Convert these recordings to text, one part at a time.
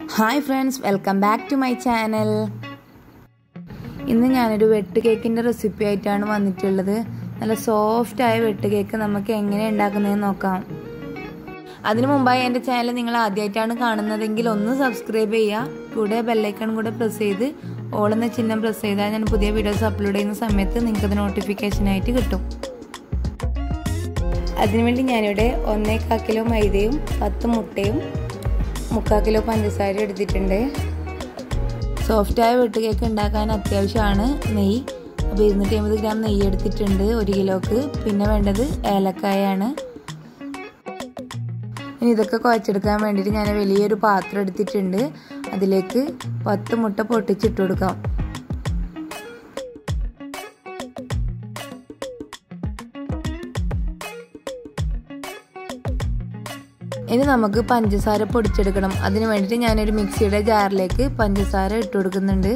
hi friends welcome back to my channel ഇന്ന് ഞാനൊരു വെട്ട് കേക്കിൻ്റെ റെസിപ്പി ആയിട്ടാണ് വന്നിട്ടുള്ളത് നല്ല സോഫ്റ്റ് ആയ വെട്ട് കേക്ക് നമുക്ക് എങ്ങനെ ഉണ്ടാക്കുന്നതെന്ന് നോക്കാം അതിനു മുമ്പായി എൻ്റെ ചാനൽ നിങ്ങൾ ആദ്യമായിട്ടാണ് കാണുന്നതെങ്കിൽ ഒന്ന് സബ്സ്ക്രൈബ് ചെയ്യുക കൂടെ ബെല്ലൈക്കൺ കൂടെ പ്രസ് ചെയ്ത് ഓൾ എന്ന ചിഹ്നം പ്രസ് ചെയ്താൽ ഞാൻ പുതിയ വീഡിയോസ് അപ്ലോഡ് ചെയ്യുന്ന സമയത്ത് നിങ്ങൾക്കത് നോട്ടിഫിക്കേഷനായിട്ട് കിട്ടും അതിനുവേണ്ടി ഞാനിവിടെ ഒന്നേക്കാ കിലോ മൈദയും പത്ത് മുട്ടയും മുക്കാൽ കിലോ പഞ്ചസാര എടുത്തിട്ടുണ്ട് സോഫ്റ്റായ വെട്ട് കേക്ക് ഉണ്ടാക്കാൻ അത്യാവശ്യമാണ് നെയ്യ് അപ്പോൾ ഇരുന്നൂറ്റി അമ്പത് ഗ്രാം നെയ്യ് എടുത്തിട്ടുണ്ട് ഒരു കിലോക്ക് പിന്നെ വേണ്ടത് ഏലക്കായാണ് ഇനി ഇതൊക്കെ കുഴച്ചെടുക്കാൻ വേണ്ടിയിട്ട് ഞാൻ വലിയൊരു പാത്രം എടുത്തിട്ടുണ്ട് അതിലേക്ക് പത്ത് മുട്ട പൊട്ടിച്ചിട്ട് കൊടുക്കാം ഇനി നമുക്ക് പഞ്ചസാര പൊടിച്ചെടുക്കണം അതിന് വേണ്ടിയിട്ട് ഞാനൊരു മിക്സിയുടെ ജാറിലേക്ക് പഞ്ചസാര ഇട്ട് കൊടുക്കുന്നുണ്ട്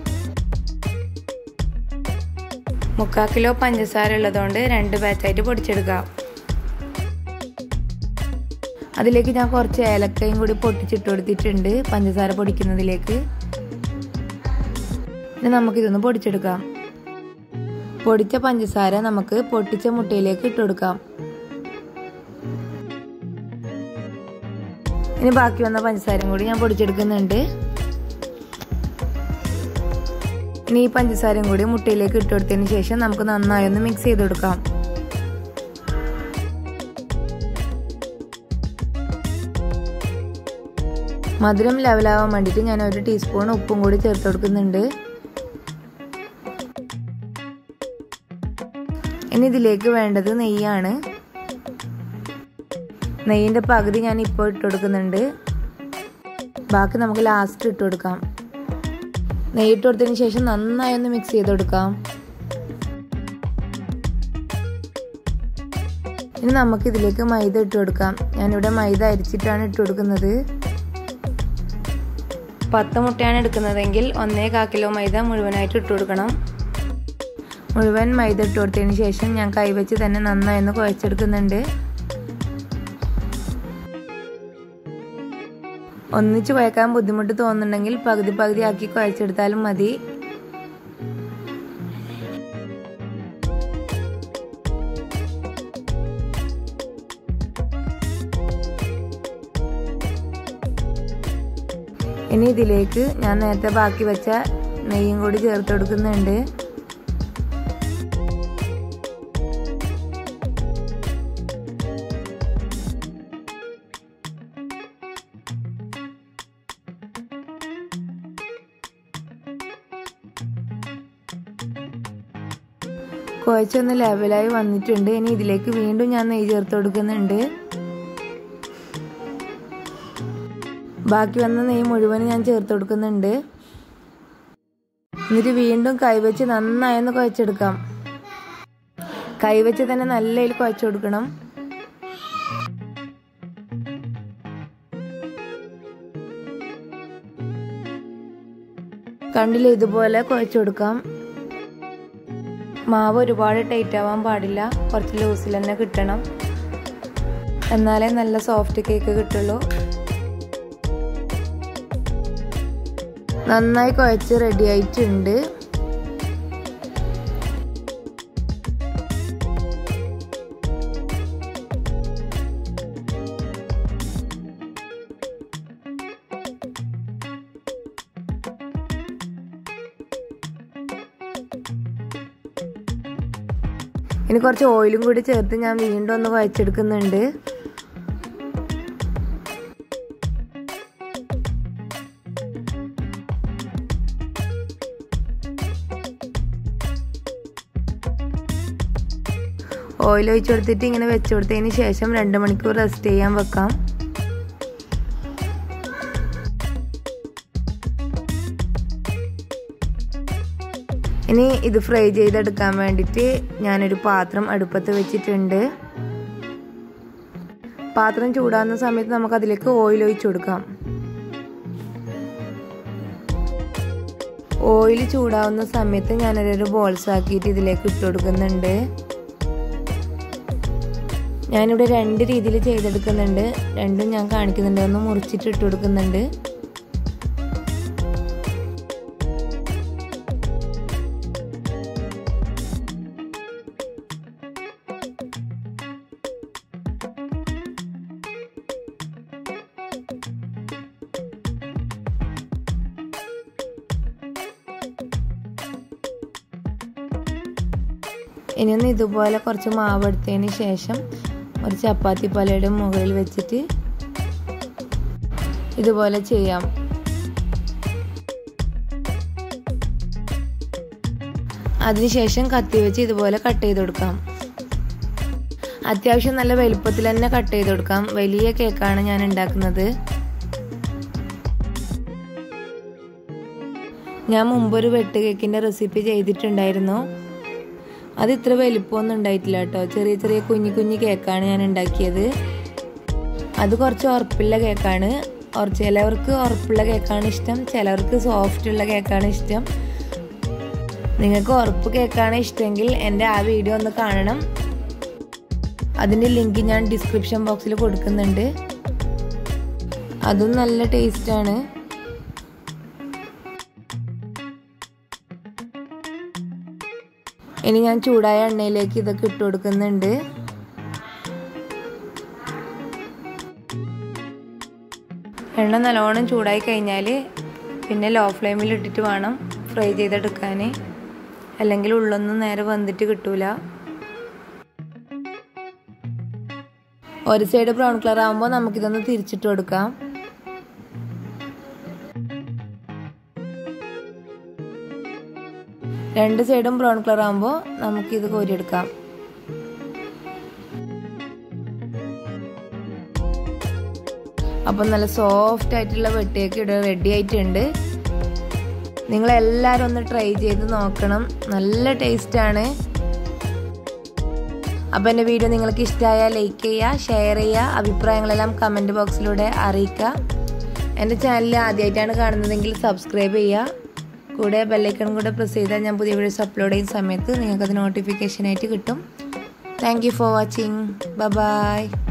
മുക്കാൽ കിലോ പഞ്ചസാര ഉള്ളതുകൊണ്ട് രണ്ട് ബാച്ചായിട്ട് പൊടിച്ചെടുക്കാം അതിലേക്ക് ഞാൻ കുറച്ച് ഏലക്കയും കൂടി പൊട്ടിച്ചിട്ട് കൊടുത്തിട്ടുണ്ട് പഞ്ചസാര പൊടിക്കുന്നതിലേക്ക് ഇനി നമുക്കിതൊന്ന് പൊടിച്ചെടുക്കാം പൊടിച്ച പഞ്ചസാര നമുക്ക് പൊട്ടിച്ച മുട്ടയിലേക്ക് ഇട്ട് കൊടുക്കാം ഇനി ബാക്കി വന്ന പഞ്ചസാരയും കൂടി ഞാൻ പൊടിച്ചെടുക്കുന്നുണ്ട് ഇനി ഈ പഞ്ചസാരയും കൂടി മുട്ടയിലേക്ക് ഇട്ട് കൊടുത്തതിന് ശേഷം നമുക്ക് നന്നായി ഒന്ന് മിക്സ് ചെയ്ത് കൊടുക്കാം മധുരം ലെവലാവാൻ വേണ്ടിയിട്ട് ഞാൻ ഒരു ടീസ്പൂൺ ഉപ്പും കൂടി ചേർത്ത് കൊടുക്കുന്നുണ്ട് ഇനി ഇതിലേക്ക് വേണ്ടത് നെയ്യാണ് നെയ്യിൻ്റെ പകുതി ഞാൻ ഇപ്പോൾ ഇട്ട് കൊടുക്കുന്നുണ്ട് ബാക്കി നമുക്ക് ലാസ്റ്റ് ഇട്ട് കൊടുക്കാം നെയ്യ് ഇട്ട് കൊടുത്തതിന് ശേഷം നന്നായി ഒന്ന് മിക്സ് ചെയ്ത് കൊടുക്കാം ഇനി നമുക്ക് ഇതിലേക്ക് മൈദ ഇട്ട് കൊടുക്കാം ഞാനിവിടെ മൈദ അരിച്ചിട്ടാണ് ഇട്ട് കൊടുക്കുന്നത് പത്ത് മുട്ടയാണ് എടുക്കുന്നതെങ്കിൽ ഒന്നേ കാ കിലോ മൈദ മുഴുവനായിട്ട് ഇട്ട് കൊടുക്കണം മുഴുവൻ മൈദ ഇട്ട് കൊടുത്തതിന് ശേഷം ഞാൻ കൈവച്ച് തന്നെ നന്നായി ഒന്ന് കുഴച്ചെടുക്കുന്നുണ്ട് ഒന്നിച്ച് കുഴക്കാൻ ബുദ്ധിമുട്ട് തോന്നുന്നുണ്ടെങ്കിൽ പകുതി പകുതി ആക്കി കുഴച്ചെടുത്താലും മതി ഇനി ഇതിലേക്ക് ഞാൻ നേരത്തെ ബാക്കി വെച്ച നെയ്യും കൂടി ചേർത്ത് കൊടുക്കുന്നുണ്ട് കുഴച്ചൊന്ന് ലെവലായി വന്നിട്ടുണ്ട് ഇനി ഇതിലേക്ക് വീണ്ടും ഞാൻ നെയ്യ് ചേർത്ത് കൊടുക്കുന്നുണ്ട് ബാക്കി വന്ന നെയ്യ് മുഴുവൻ ഞാൻ ചേർത്ത് കൊടുക്കുന്നുണ്ട് എന്നിട്ട് വീണ്ടും കൈവച്ച് നന്നായി ഒന്ന് കുഴച്ചെടുക്കാം കൈവച്ച് തന്നെ നല്ല ഇതിൽ കുഴച്ചു കൊടുക്കണം കണ്ടില്ല ഇതുപോലെ കുഴച്ചു കൊടുക്കാം മാവ് ഒരുപാട് ടൈറ്റ് ആവാൻ പാടില്ല കുറച്ച് ലൂസിൽ തന്നെ കിട്ടണം എന്നാലേ നല്ല സോഫ്റ്റ് കേക്ക് കിട്ടുള്ളൂ നന്നായി കുഴച്ച് റെഡി ആയിട്ടുണ്ട് ഇനി കുറച്ച് ഓയിലും കൂടി ചേർത്ത് ഞാൻ വീണ്ടും ഒന്ന് കുഴച്ചെടുക്കുന്നുണ്ട് ഓയിൽ ഒഴിച്ചു കൊടുത്തിട്ട് ഇങ്ങനെ വെച്ച് കൊടുത്തതിന് ശേഷം രണ്ട് മണിക്കൂർ റെസ്റ്റ് ചെയ്യാൻ വെക്കാം ഇനി ഇത് ഫ്രൈ ചെയ്തെടുക്കാൻ വേണ്ടിയിട്ട് ഞാനൊരു പാത്രം അടുപ്പത്ത് വെച്ചിട്ടുണ്ട് പാത്രം ചൂടാകുന്ന സമയത്ത് നമുക്ക് അതിലേക്ക് ഓയിൽ ഒഴിച്ചു കൊടുക്കാം ഓയിൽ ചൂടാവുന്ന സമയത്ത് ഞാനൊരു ബോൾസ് ആക്കിയിട്ട് ഇതിലേക്ക് ഇട്ട് കൊടുക്കുന്നുണ്ട് ഞാനിവിടെ രണ്ട് രീതിയിൽ ചെയ്തെടുക്കുന്നുണ്ട് രണ്ടും ഞാൻ കാണിക്കുന്നുണ്ട് ഒന്ന് മുറിച്ചിട്ട് ഇട്ട് കൊടുക്കുന്നുണ്ട് ഇനിയൊന്ന് ഇതുപോലെ കുറച്ച് മാവ് എടുത്തതിന് ശേഷം ഒരു ചപ്പാത്തി പലയുടെ മുകളിൽ വെച്ചിട്ട് ഇതുപോലെ ചെയ്യാം അതിനുശേഷം കത്തി വെച്ച് ഇതുപോലെ കട്ട് ചെയ്ത് കൊടുക്കാം അത്യാവശ്യം നല്ല വലുപ്പത്തിൽ തന്നെ കട്ട് ചെയ്ത് കൊടുക്കാം വലിയ കേക്കാണ് ഞാൻ ഉണ്ടാക്കുന്നത് ഞാൻ മുമ്പൊരു വെട്ട് കേക്കിൻ്റെ റെസിപ്പി ചെയ്തിട്ടുണ്ടായിരുന്നു അത് ഇത്ര വലിപ്പമൊന്നും ഉണ്ടായിട്ടില്ല കേട്ടോ ചെറിയ ചെറിയ കുഞ്ഞു കുഞ്ഞു കേക്കാണ് ഞാൻ ഉണ്ടാക്കിയത് അത് കുറച്ച് ഉറപ്പുള്ള കേക്കാണ് ചിലവർക്ക് ഉറപ്പുള്ള കേക്കാണ് ഇഷ്ടം ചിലവർക്ക് സോഫ്റ്റ് ഉള്ള കേക്കാണ് ഇഷ്ടം നിങ്ങൾക്ക് ഉറപ്പ് കേക്കാണ് ഇഷ്ടമെങ്കിൽ എൻ്റെ ആ വീഡിയോ ഒന്ന് കാണണം അതിൻ്റെ ലിങ്ക് ഞാൻ ഡിസ്ക്രിപ്ഷൻ ബോക്സിൽ കൊടുക്കുന്നുണ്ട് അതും നല്ല ടേസ്റ്റാണ് ഇനി ഞാൻ ചൂടായ എണ്ണയിലേക്ക് ഇതൊക്കെ ഇട്ട് കൊടുക്കുന്നുണ്ട് എണ്ണ നല്ലോണം ചൂടായി കഴിഞ്ഞാൽ പിന്നെ ലോ ഫ്ലെയിമിൽ ഇട്ടിട്ട് വേണം ഫ്രൈ ചെയ്തെടുക്കാൻ അല്ലെങ്കിൽ ഉള്ളൊന്നും നേരെ വന്നിട്ട് കിട്ടൂല ഒരു സൈഡ് ബ്രൗൺ കളർ ആകുമ്പോൾ നമുക്കിതൊന്ന് തിരിച്ചിട്ട് കൊടുക്കാം രണ്ട് സൈഡും ബ്രൗൺ കളർ ആകുമ്പോൾ നമുക്കിത് കോരിയെടുക്കാം അപ്പം നല്ല സോഫ്റ്റ് ആയിട്ടുള്ള വെട്ടിയൊക്കെ ഇവിടെ റെഡി ആയിട്ടുണ്ട് നിങ്ങളെല്ലാവരും ഒന്ന് ട്രൈ ചെയ്ത് നോക്കണം നല്ല ടേസ്റ്റാണ് അപ്പോൾ എൻ്റെ വീഡിയോ നിങ്ങൾക്ക് ഇഷ്ടമായാൽ ലൈക്ക് ചെയ്യുക ഷെയർ ചെയ്യുക അഭിപ്രായങ്ങളെല്ലാം കമൻറ്റ് ബോക്സിലൂടെ അറിയിക്കുക എൻ്റെ ചാനൽ ആദ്യമായിട്ടാണ് കാണുന്നതെങ്കിൽ സബ്സ്ക്രൈബ് ചെയ്യുക കൂടെ ബെല്ലൈക്കൺ കൂടെ പ്രസ് ചെയ്താൽ ഞാൻ പുതിയ വീഡിയോസ് അപ്ലോഡ് ചെയ്യുന്ന സമയത്ത് നിങ്ങൾക്കത് നോട്ടിഫിക്കേഷനായിട്ട് കിട്ടും thank you for watching by